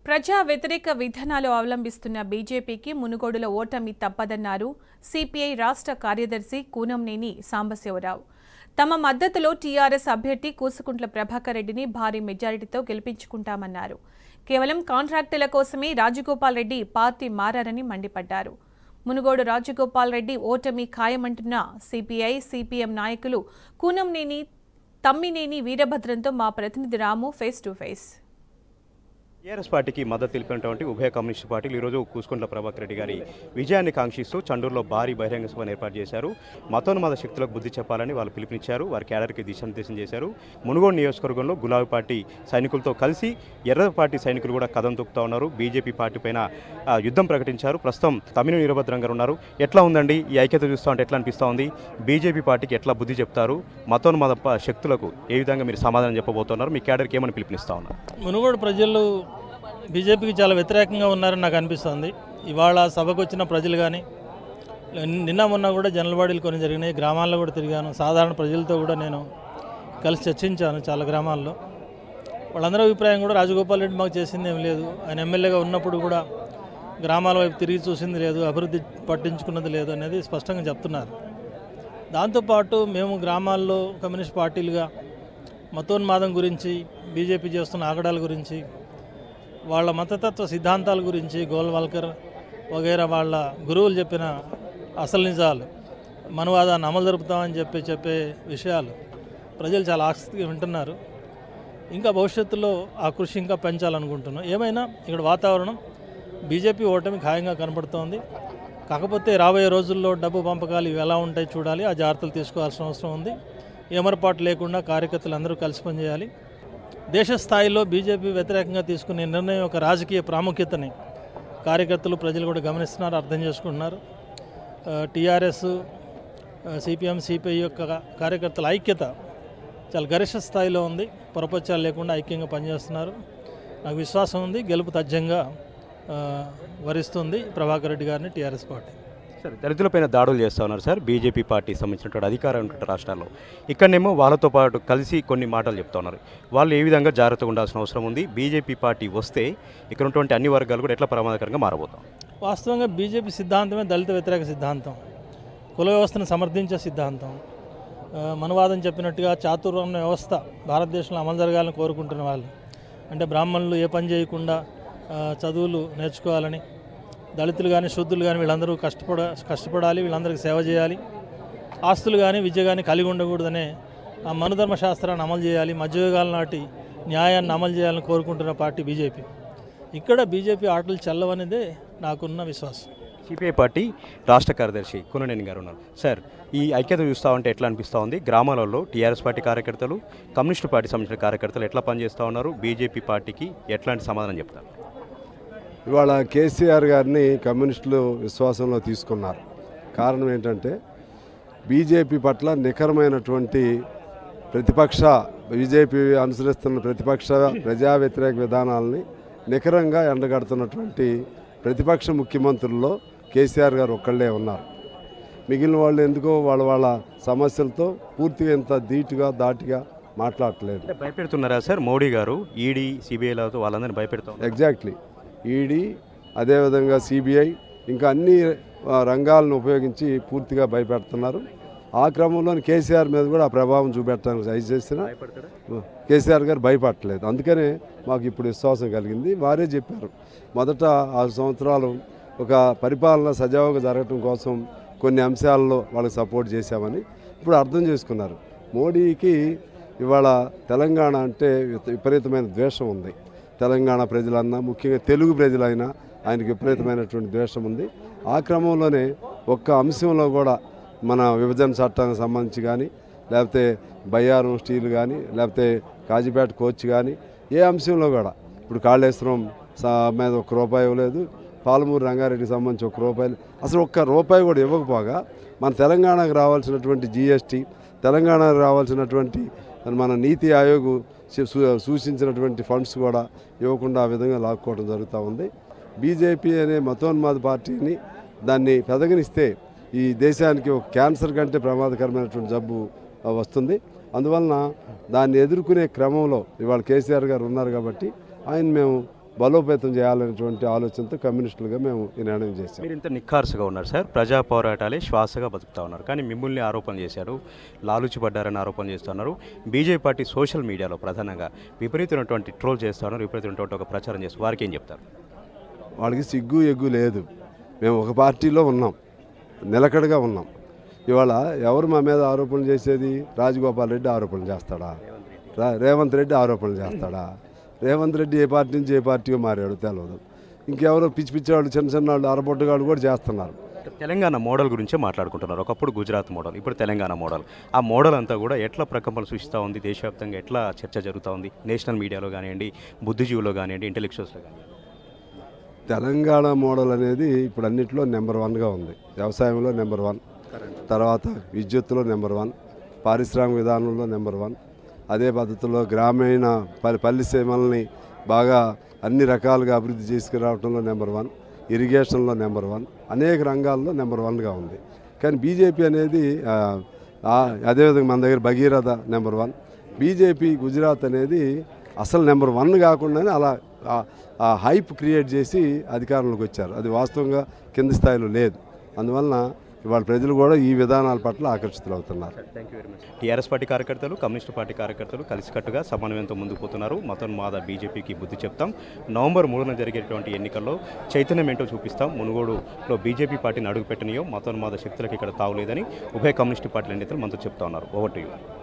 ప్రజా వ్యతిరేక విధానాలు అవలంబిస్తున్న బీజేపీకి మునుగోడులో ఓటమి తప్పదన్నారు సిపిఐ రాష్ట్ర కార్యదర్శి కూనంనేని సాంబశివరావు తమ మద్దతులో టీఆర్ఎస్ అభ్యర్థి కూసుకుంట్ల ప్రభాకర్ రెడ్డిని భారీ మెజారిటీతో గెలిపించుకుంటామన్నారు కేవలం కాంట్రాక్టుల కోసమే రాజగోపాల్ రెడ్డి పార్టీ మారారని మండిపడ్డారు మునుగోడు రాజగోపాల్ రెడ్డి ఓటమి ఖాయమంటున్న సిపిఐ సిపిఎం నాయకులు కూనంనేని తమ్మినేని వీరభద్రంతో మా ప్రతినిధి Ramu face to face TRS పార్టీకి మద్దతు తెలిపినటువంటి ఉభయ కమ్యూనిస్టు పార్టీలు ఈరోజు కూసుకుంట్ల ప్రభాకర్ రెడ్డి గారి విజయాన్ని కాంక్షిస్తూ చండూరులో భారీ బహిరంగ సభను ఏర్పాటు చేశారు మతోన్మాద శక్తులకు బుద్ధి చెప్పాలని వాళ్ళు పిలుపునిచ్చారు వారి క్యాడర్కి దిశానిర్దేశం చేశారు మునుగోడు నియోజకవర్గంలో గులాబీ పార్టీ సైనికులతో కలిసి ఎర్ర పార్టీ సైనికులు కూడా కథం తొక్కుతా ఉన్నారు బీజేపీ పార్టీ పైన ఆ, యుద్ధం ప్రకటించారు ప్రస్తుతం తమిళ వీరభద్రం గారు ఉన్నారు ఎట్లా ఉందండి ఈ ఐక్యత చూస్తూ ఉంటే ఎట్లా అనిపిస్తూ ఉంది బీజేపీ పార్టీకి ఎట్లా బుద్ధి చెప్తారు మతోన్మాద ప- శక్తులకు ఏ విధంగా మీరు సమాధానం చెప్పబోతున్నారు మీ క్యాడర్కి ఏమని పిలుపునిస్తా ఉన్నారు మునుగోడు ప్రజలు బీజేపీకి చాలా వ్యతిరేకంగా ఉన్నారని నాకు అనిపిస్తుంది ఇవాళ సభకు వచ్చిన ప్రజలు కానీ నిన్న మొన్న కూడా జనలవాడీలు కొన్ని జరిగినాయి గ్రామాల్లో కూడా తిరిగాను సాధారణ ప్రజలతో కూడా నేను కలిసి చర్చించాను చాలా గ్రామాల్లో వాళ్ళందరూ అభిప్రాయం కూడా రాజగోపాల్ రెడ్డి మాకు చేసింది ఏం లేదు ఆయన ఎమ్మెల్యేగా ఉన్నప్పుడు కూడా గ్రామాల వైపు తిరిగి చూసింది లేదు అభివృద్ధి పట్టించుకున్నది లేదు అనేది స్పష్టంగా చెప్తున్నారు దాంతోపాటు మేము గ్రామాల్లో కమ్యూనిస్ట్ పార్టీలుగా మతోన్మాదం గురించి బీజేపీ చేస్తున్న ఆగడాల గురించి వాళ్ళ మతతత్వ సిద్ధాంతాల గురించి గోల్వాల్కర్ వగైరా వాళ్ళ గురువులు చెప్పిన అసలు నిజాలు మనవాదాన్ని అమలు జరుపుతామని చెప్పి చెప్పే విషయాలు ప్రజలు చాలా ఆసక్తిగా వింటున్నారు ఇంకా భవిష్యత్తులో ఆ కృషి ఇంకా పెంచాలనుకుంటున్నాం ఏమైనా ఇక్కడ వాతావరణం బీజేపీ ఓటమి ఖాయంగా కనపడుతోంది కాకపోతే రాబోయే రోజుల్లో డబ్బు పంపకాలు ఇవి ఎలా ఉంటాయి చూడాలి ఆ జాగ్రత్తలు తీసుకోవాల్సిన అవసరం ఉంది ఏమరపాటు లేకుండా కార్యకర్తలు అందరూ కలిసి పనిచేయాలి దేశ స్థాయిలో బీజేపీ వ్యతిరేకంగా తీసుకునే నిర్ణయం ఒక రాజకీయ ప్రాముఖ్యతని కార్యకర్తలు ప్రజలు కూడా గమనిస్తున్నారు అర్థం చేసుకుంటున్నారు టీఆర్ఎస్ సిపిఎం సిపిఐ యొక్క కార్యకర్తల ఐక్యత చాలా గరిష్ట స్థాయిలో ఉంది పొరపచ్చాలు లేకుండా ఐక్యంగా పనిచేస్తున్నారు నాకు విశ్వాసం ఉంది గెలుపు తథ్యంగా ఆ, వరిస్తుంది ప్రభాకర్ రెడ్డి గారిని టీఆర్ఎస్ పార్టీ సార్ దళితులపైన దాడులు చేస్తూ ఉన్నారు సార్ బీజేపీ పార్టీ సంబంధించినటువంటి అధికారం ఉన్నటువంటి రాష్ట్రాల్లో ఇక్కడనేమో వాళ్ళతో పాటు కలిసి కొన్ని మాటలు చెప్తా ఉన్నారు వాళ్ళు ఏ విధంగా జాగ్రత్తగా ఉండాల్సిన అవసరం ఉంది బీజేపీ పార్టీ వస్తే ఇక్కడ ఉన్నటువంటి అన్ని వర్గాలు కూడా ఎట్లా ప్రమాదకరంగా మారబోతాం వాస్తవంగా బీజేపీ సిద్ధాంతమే దళిత వ్యతిరేక సిద్ధాంతం కుల వ్యవస్థను సమర్థించే సిద్ధాంతం ఆ, మనవాదం చెప్పినట్టుగా చాతుర్వర్ణ వ్యవస్థ భారతదేశంలో అమలు జరగాలని కోరుకుంటున్న వాళ్ళు అంటే బ్రాహ్మణులు ఏ పని చేయకుండా ఆ, చదువులు నేర్చుకోవాలని దళితులు కానీ శుద్ధులు కానీ వీళ్ళందరూ కష్టపడ కష్టపడాలి వీళ్ళందరికీ సేవ చేయాలి ఆస్తులు కానీ విద్య కానీ కలిగి ఉండకూడదనే ఆ మనుధర్మ శాస్త్రాన్ని అమలు చేయాలి మధ్యయుగాల నాటి న్యాయాన్ని అమలు చేయాలని కోరుకుంటున్న పార్టీ బీజేపీ ఇక్కడ బీజేపీ ఆటలు చల్లవనేదే నాకున్న విశ్వాసం సిపిఐ పార్టీ రాష్ట్ర కార్యదర్శి కుననేని గారు ఉన్నారు సార్ ఈ ఐక్యత చూస్తూ ఉంటే ఎట్లా అనిపిస్తూ ఉంది గ్రామాలలో టీఆర్ఎస్ పార్టీ కార్యకర్తలు కమ్యూనిస్టు పార్టీ సంబంధించిన కార్యకర్తలు ఎట్లా పనిచేస్తూ ఉన్నారు బీజేపీ పార్టీకి ఎట్లాంటి సమాధానం చెప్తారు ఇవాళ కేసీఆర్ గారిని కమ్యూనిస్టులు విశ్వాసంలో తీసుకున్నారు కారణం ఏంటంటే బీజేపీ పట్ల నిఖరమైనటువంటి ప్రతిపక్ష బీజేపీ అనుసరిస్తున్న ప్రతిపక్ష ప్రజా వ్యతిరేక విధానాలని నిఖరంగా ఎండగడుతున్నటువంటి ప్రతిపక్ష ముఖ్యమంత్రుల్లో కేసీఆర్ గారు ఒక్కళ్ళే ఉన్నారు మిగిలిన వాళ్ళు ఎందుకో వాళ్ళ వాళ్ళ సమస్యలతో పూర్తిగా ఇంత ధీటుగా దాటిగా మాట్లాడట్లేదు అంటే భయపెడుతున్నారా సార్ మోడీ గారు ఈడీ సిబిఐలతో వాళ్ళందరినీ భయపెడుతూ ఉన్నారు. ఎగ్జాక్ట్లీ ఈడీ అదేవిధంగా సిబిఐ ఇంకా అన్ని ఆ, రంగాలను ఉపయోగించి పూర్తిగా భయపెడుతున్నారు ఆ క్రమంలోని కేసీఆర్ మీద కూడా ఆ ప్రభావం చూపెట్టడానికి ట్రై చేసిన కేసీఆర్ గారు భయపడట్లేదు అందుకనే మాకు ఇప్పుడు విశ్వాసం కలిగింది వారే చెప్పారు మొదట ఆరు సంవత్సరాలు ఒక పరిపాలన సజావుగా జరగటం కోసం కొన్ని అంశాల్లో వాళ్ళకి సపోర్ట్ చేశామని ఇప్పుడు అర్థం చేసుకున్నారు మోడీకి ఇవాళ తెలంగాణ అంటే విప- విపరీతమైన ద్వేషం ఉంది తెలంగాణ ప్రజలన్నా ముఖ్యంగా తెలుగు ప్రజలైనా ఆయనకి విపరీతమైనటువంటి ద్వేషం ఉంది ఆ క్రమంలోనే ఒక్క అంశంలో కూడా మన విభజన చట్టానికి సంబంధించి కానీ లేకపోతే బయ్యారం స్టీల్ కానీ లేకపోతే కాజీపేట కోచ్ కానీ ఏ అంశంలో కూడా ఇప్పుడు కాళేశ్వరం సా- మీద ఒక రూపాయి ఇవ్వలేదు పాలమూరు రంగారెడ్డికి సంబంధించి ఒక రూపాయి అసలు ఒక్క రూపాయి కూడా ఇవ్వకపోగా మన తెలంగాణకు రావాల్సినటువంటి జిఎస్టీ తెలంగాణకు రావాల్సినటువంటి మన నీతి ఆయోగ్ సూ- సూ- సూచించినటువంటి ఫండ్స్ కూడా ఇవ్వకుండా ఆ విధంగా లాక్కోవడం జరుగుతూ ఉంది బీజేపీ అనే మతోన్మాద పార్టీని దాన్ని పెదగనిస్తే ఈ దేశానికి ఒక క్యాన్సర్ కంటే ప్రమాదకరమైనటువంటి జబ్బు ఆ, వస్తుంది అందువలన దాన్ని ఎదుర్కొనే క్రమంలో ఇవాళ కేసీఆర్ గారు ఉన్నారు కాబట్టి ఆయన మేము బలోపేతం చేయాలనేటువంటి ఆలోచనతో కమ్యూనిస్టులుగా మేము ఈ నిర్ణయం చేశాం మీరు ఇంత నిఖార్సుగా ఉన్నారు సార్ ప్రజా పోరాటాలే శ్వాసగా బతుకుతా ఉన్నారు కానీ మిమ్మల్ని ఆరోపణ చేశారు లాలుచి పడ్డారని ఆరోపణ చేస్తున్నారు బీజేపీ పార్టీ సోషల్ మీడియాలో ప్రధానంగా విపరీతమైనటువంటి ట్రోల్ చేస్తా ఉన్నారు విపరీతమైనటువంటి ఒక ప్రచారం చేస్తారు వారికి ఏం చెప్తారు వాళ్ళకి సిగ్గు ఎగ్గు లేదు మేము ఒక పార్టీలో ఉన్నాం నిలకడగా ఉన్నాం ఇవాళ ఎవరు మా మీద ఆరోపణలు చేసేది రాజగోపాల్ రెడ్డి ఆరోపణలు చేస్తాడా రా- రేవంత్ రెడ్డి ఆరోపణలు చేస్తాడా రేవంత్ రెడ్డి ఏ పార్టీ నుంచి ఏ పార్టీగా మారాడు తెలియదు ఇంకెవరో పిచ్చి పిచ్చి వాళ్ళు చిన్న చిన్న వాళ్ళు అరబొట్టుగాళ్ళు కూడా చేస్తున్నారు తెలంగాణ మోడల్ గురించే మాట్లాడుకుంటున్నారు ఒకప్పుడు గుజరాత్ మోడల్ ఇప్పుడు తెలంగాణ మోడల్ ఆ మోడల్ అంతా కూడా ఎట్లా ప్రకంపనలు సృష్టిస్తూ ఉంది దేశవ్యాప్తంగా ఎట్లా చర్చ జరుగుతూ ఉంది నేషనల్ మీడియాలో కానివ్వండి బుద్ధిజీవులో కానివ్వండి ఇంటెలెక్చువల్స్లో కానివ్వండి తెలంగాణ మోడల్ అనేది ఇప్పుడు అన్నింటిలో నెంబర్ వన్గా ఉంది వ్యవసాయంలో నెంబర్ వన్ తర్వాత విద్యుత్తులో నెంబర్ వన్ పారిశ్రామిక విధానంలో నెంబర్ వన్ అదే పద్ధతిలో గ్రామీణ పల్లి పల్లి సీమల్ని బాగా అన్ని రకాలుగా అభివృద్ధి చేసుకురావడంలో నెంబర్ వన్ ఇరిగేషన్లో నెంబర్ వన్ అనేక రంగాల్లో నెంబర్ వన్గా ఉంది కానీ బీజేపీ అనేది ఆ, ఆ, అదేవిధంగా మన దగ్గర Bhagiratha number one BJP Gujarat అనేది అసలు నెంబర్ వన్ కాకుండానే అలా ఆ- ఆ హైప్ క్రియేట్ చేసి అధికారంలోకి వచ్చారు అది వాస్తవంగా కింది స్థాయిలో లేదు అందువలన ఇవాళ ప్రజలు కూడా ఈ విధానాల పట్ల ఆకర్షితులవుతున్నారు thank you very much TRS party కార్యకర్తలు కమ్యూనిస్ట్ పార్టీ కార్యకర్తలు కలిసికట్టుగా సమన్వయంతో ముందుకు పోతున్నారు మతోన్మాద బీజేపీకి బుద్ధి చెప్తాం నవంబర్ మూడున జరిగేటువంటి ఎన్నికల్లో చైతన్యం ఏంటో చూపిస్తాం మునుగోడులో బీజేపీ పార్టీని అడుగుపెట్టనియో మతోన్మాద శక్తులకు ఇక్కడ తావులేదని ఉభయ కమ్యూనిస్ట్ పార్టీల నేతలు మనతో చెప్తా ఉన్నారు ఓవర్ టు యూ